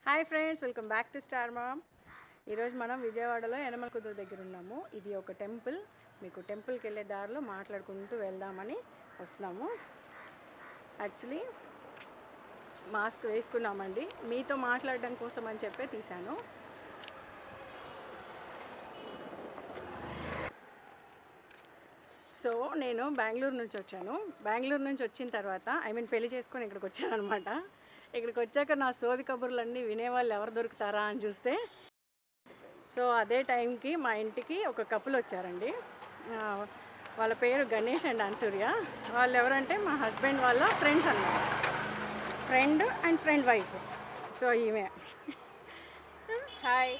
hi friends welcome back to Star Mom ఈరోజు మనం విజయవాడలో యనమల కుదురు దగ్గర ఉన్నాము ఇది ఒక టెంపుల్ మీకు టెంపుల్కి వెళ్ళే దారిలో మాట్లాడుకుంటూ వెళ్దామని వస్తున్నాము యాక్చువల్లీ మాస్క్ వేసుకున్నామండి మీతో మాట్లాడడం కోసం అని చెప్పే తీశాను సో నేను బెంగళూరు నుంచి వచ్చాను బెంగళూరు నుంచి వచ్చిన తర్వాత ఐ మీన్ పెళ్లి చేసుకొని ఇక్కడికి వచ్చాను అనమాట ఇక్కడికి వచ్చాక నా సోది కబుర్లన్నీ వినేవాళ్ళు ఎవరు దొరుకుతారా అని చూస్తే సో అదే టైంకి మా ఇంటికి ఒక కపుల్ వచ్చారండి ఆ, వాళ్ళ పేరు గణేష్ అండ్ అన్సూర్య వాళ్ళు ఎవరంటే మా హస్బెండ్ వాళ్ళ ఫ్రెండ్స్ అన్నమాట friend and friend wife so ఈమె హాయ్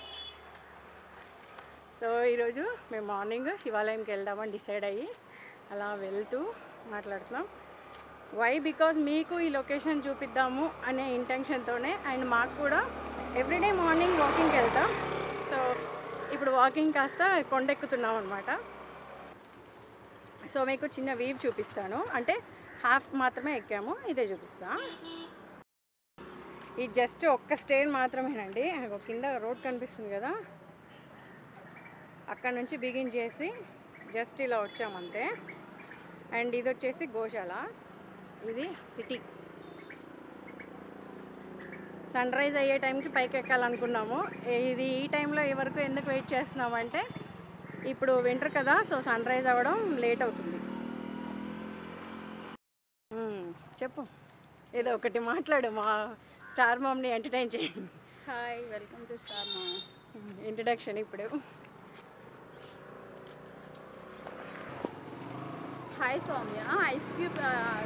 సో ఈరోజు మేము మార్నింగ్ శివాలయంకి వెళ్దామని డిసైడ్ అయ్యి అలా వెళ్తూ మాట్లాడుతున్నాం వై బికాజ్ మీకు ఈ లొకేషన్ చూపిద్దాము అనే ఇంటెన్షన్తోనే అండ్ మాకు కూడా ఎవ్రీడే మార్నింగ్ వాకింగ్కి వెళ్తాం సో ఇప్పుడు వాకింగ్ కాస్త కొండెక్కుతున్నాం అనమాట సో మీకు చిన్న వీవ్ చూపిస్తాను అంటే హాఫ్ మాత్రమే ఎక్కాము ఇదే చూపిస్తా ఇది జస్ట్ ఒక్క స్టేర్ మాత్రమేనండి అగో కింద రోడ్ కనిపిస్తుంది కదా అక్కడ నుంచి బిగిన్ చేసి జస్ట్ ఇలా వచ్చామంతే అండ్ ఇది వచ్చేసి గోశాల ఇది సిటీ సన్ రైజ్ అయ్యే టైంకి పైకి ఎక్కాలనుకున్నాము ఇది ఈ టైంలో ఈ వరకు ఎందుకు వెయిట్ చేస్తున్నామంటే ఇప్పుడు వింటర్ కదా సో సన్ రైజ్ అవ్వడం లేట్ అవుతుంది మ్మ్, చెప్పు ఏదో ఒకటి మాట్లాడు మా స్టార్ మామ్ని ఎంటర్టైన్ చేయండి hi welcome to Star Mom introduction ఇప్పుడు హాయ్ సౌమ్య ఐస్ క్యూబ్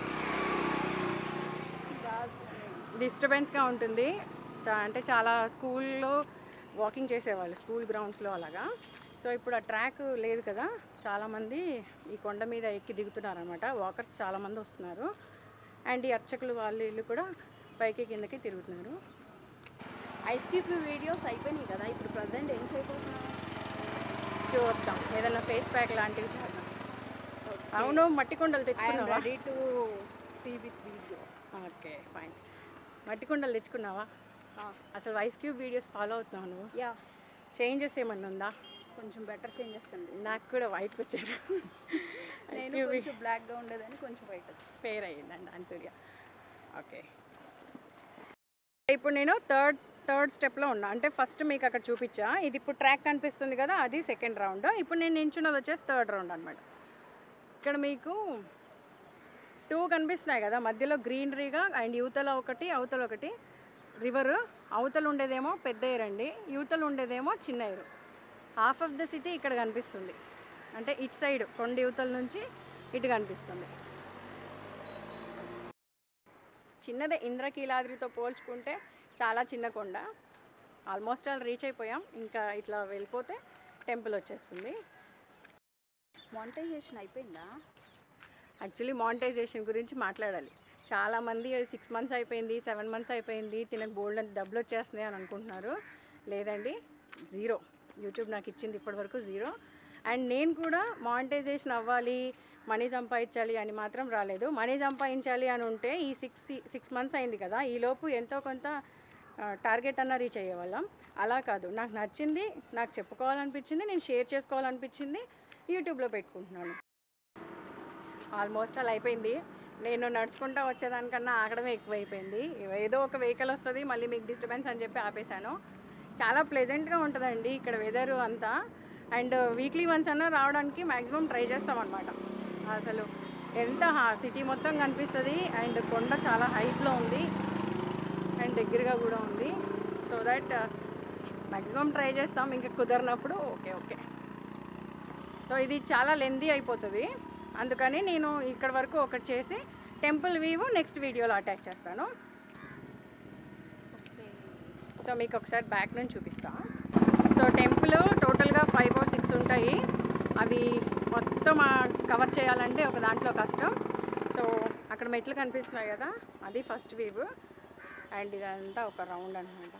డిస్టర్బెన్స్గా ఉంటుంది చా- అంటే చాలా స్కూల్లో వాకింగ్ చేసేవాళ్ళు స్కూల్ గ్రౌండ్స్లో అలాగా సో ఇప్పుడు ఆ ట్రాక్ లేదు కదా చాలామంది ఈ కొండ మీద ఎక్కి దిగుతున్నారనమాట వాకర్స్ చాలామంది వస్తున్నారు అండ్ ఈ అర్చకులు వాళ్ళు వీళ్ళు కూడా పైకి కిందకి తిరుగుతున్నారు ఐస్ క్యూబ్ వీడియోస్ అయిపోయినాయి కదా ఇప్పుడు ప్రజెంట్ ఏం చేయబోతున్నావు చూద్దాం ఏదైనా ఫేస్ ప్యాక్ లాంటివి చేద్దాం అవును మట్టి కొండలు తెచ్చుకున్నావా ready to see with video okay fine మట్టి కొండలు తెచ్చుకున్నావా అసలు ఐస్ క్యూబ్ వీడియోస్ ఫాలో అవుతున్నావు నువ్వు యా చేంజెస్ ఏమన్నా ఉందా కొంచెం బెటర్ చేంజెస్ కండి నాకు కూడా వైట్కి వచ్చారు నేను కొంచెం బ్లాక్గా ఉండేదని కొంచెం వైట్ వచ్చి ఫెయిర్ అయ్యిందండి ఆన్సర్గా ఓకే ఇప్పుడు నేను థర్డ్ థర్డ్ స్టెప్లో ఉన్నా అంటే ఫస్ట్ మీకు అక్కడ చూపించా ఇది ఇప్పుడు ట్రాక్ కనిపిస్తుంది కదా అది సెకండ్ రౌండ్ ఇప్పుడు నేను నించున్నది వచ్చేసి థర్డ్ రౌండ్ అనమాట ఇక్కడ మీకు టూ కనిపిస్తున్నాయి కదా మధ్యలో గ్రీనరీగా అండ్ యువతల ఒకటి అవతల ఒకటి రివర్ అవతల ఉండేదేమో పెద్ద ఎయిర్ అండి యువతల ఉండేదేమో చిన్న air half of the city ఇక్కడ కనిపిస్తుంది అంటే ఇటు సైడ్ కొండ యువతల నుంచి ఇటు కనిపిస్తుంది చిన్నదే ఇంద్రకీలాద్రితో పోల్చుకుంటే చాలా చిన్న కొండ ఆల్మోస్ట్ ఆల్ రీచ్ అయిపోయాం ఇంకా ఇట్లా వెళ్ళిపోతే టెంపుల్ వచ్చేస్తుంది మానిటైజేషన్ అయిపోయిందా యాక్చువల్లీ మానిటైజేషన్ గురించి మాట్లాడాలి చాలామంది సిక్స్ మంత్స్ అయిపోయింది సెవెన్ మంత్స్ అయిపోయింది తినకు బోల్డ్ అంత డబ్బులు వచ్చేస్తున్నాయి అని అనుకుంటున్నారు లేదండి జీరో యూట్యూబ్ నాకు ఇచ్చింది ఇప్పటివరకు జీరో అండ్ నేను కూడా మానిటైజేషన్ అవ్వాలి మనీ సంపాదించాలి అని మాత్రం రాలేదు మనీ సంపాదించాలి అని ఉంటే ఈ సిక్స్ సిక్స్ మంత్స్ అయింది కదా ఈలోపు ఎంతో కొంత టార్గెట్ అన్న రీచ్ అయ్యేవాళ్ళం అలా కాదు నాకు నచ్చింది నాకు చెప్పుకోవాలనిపించింది నేను షేర్ చేసుకోవాలనిపించింది యూట్యూబ్లో పెట్టుకుంటున్నాను ఆల్మోస్ట్ అలా అయిపోయింది నేను నడుచుకుంటా వచ్చేదానికన్నా ఆగడమే ఎక్కువైపోయింది ఏదో ఒక వెహికల్ వస్తుంది మళ్ళీ మీకు డిస్టర్బెన్స్ అని చెప్పి ఆపేశాను చాలా ప్లెజెంట్గా ఉంటుందండి ఇక్కడ వెదర్ అంతా అండ్ వీక్లీ వన్స్ అన్నా రావడానికి మ్యాక్సిమం ట్రై చేస్తామన్నమాట అసలు ఎంత సిటీ మొత్తం కనిపిస్తుంది అండ్ కొండ చాలా హైట్లో ఉంది అండ్ దగ్గరగా కూడా ఉంది సో దట్ మ్యాక్సిమం ట్రై చేస్తాం ఇంకా కుదరినప్పుడు ఓకే ఓకే సో ఇది చాలా లెందీ అయిపోతుంది అందుకని నేను ఇక్కడ వరకు ఒకటి చేసి టెంపుల్ వీవ్ నెక్స్ట్ వీడియోలో అటాచ్ చేస్తాను ఓకే సో మీకు ఒకసారి బ్యాక్ నుంచి చూపిస్తా సో టెంపుల్ టోటల్గా ఫైవ్ ఆర్ సిక్స్ ఉంటాయి అవి మొత్తం కవర్ చేయాలంటే ఒక దాంట్లో కష్టం సో అక్కడ మెట్లు కనిపిస్తున్నాయి కదా అది ఫస్ట్ వీవ్ అండ్ ఇదంతా ఒక రౌండ్ అనమాట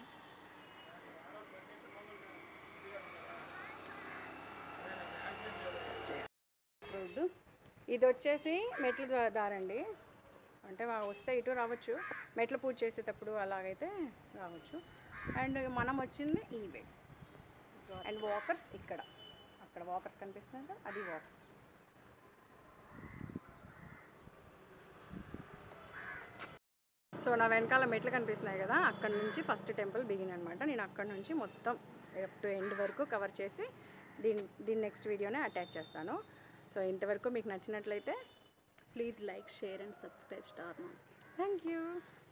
రోడ్డు ఇది వచ్చేసి మెట్ల ద్వా- దారండి అంటే వా- వస్తే ఇటు రావచ్చు మెట్ల పూజ చేసేటప్పుడు అలాగైతే రావచ్చు అండ్ మనం వచ్చింది ఈ వే అండ్ వాకర్స్ ఇక్కడ అక్కడ వాకర్స్ కనిపిస్తున్నాయి కదా అది వాకర్ సో నా వెనకాల మెట్లు కనిపిస్తున్నాయి కదా అక్కడ నుంచి ఫస్ట్ టెంపుల్ బిగిన్ అనమాట నేను అక్కడ నుంచి మొత్తం అప్ టు ఎండ్ వరకు కవర్ చేసి దీని దీని నెక్స్ట్ వీడియోనే అటాచ్ చేస్తాను సో ఇంతవరకు మీకు నచ్చినట్లయితే please like share and subscribe Star Mom thank you